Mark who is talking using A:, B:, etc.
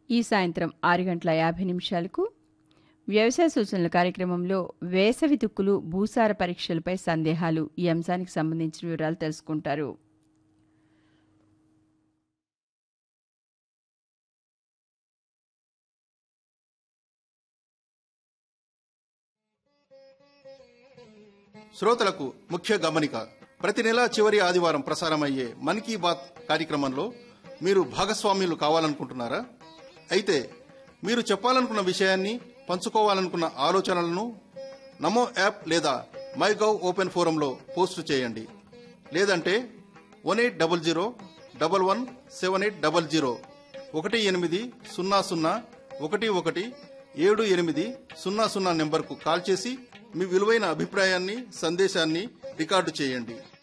A: ఈ సాయంత్రం ఆరు గంటల యాభై నిమిషాలకు వ్యవసాయ సూచనల కార్యక్రమంలో వేసవి తుక్కులు భూసార పరీక్షలపై సందేహాలు ఈ అంశానికి సంబంధించిన వివరాలు తెలుసుకుంటారు
B: శ్రోతలకు ముఖ్య గమనిక ప్రతి నెల చివరి ఆదివారం ప్రసారమయ్యే మన్ కీ బాత్ కార్యక్రమంలో మీరు భాగస్వామ్యులు కావాలనుకుంటున్నారా అయితే మీరు చెప్పాలనుకున్న విషయాన్ని పంచుకోవాలనుకున్న ఆలోచనలను నమో యాప్ లేదా మై గవ్ ఓపెన్ ఫోరంలో పోస్ట్ చేయండి లేదంటే one eight double zero double one seven eight double zero ఒకటి ఎనిమిది సున్నా సున్నా ఒకటి ఒకటి ఏడు ఎనిమిది సున్నా సున్నా నెంబర్కు కాల్ చేసి మీ విలువైన అభిప్రాయాన్ని సందేశాన్ని రికార్డు చేయండి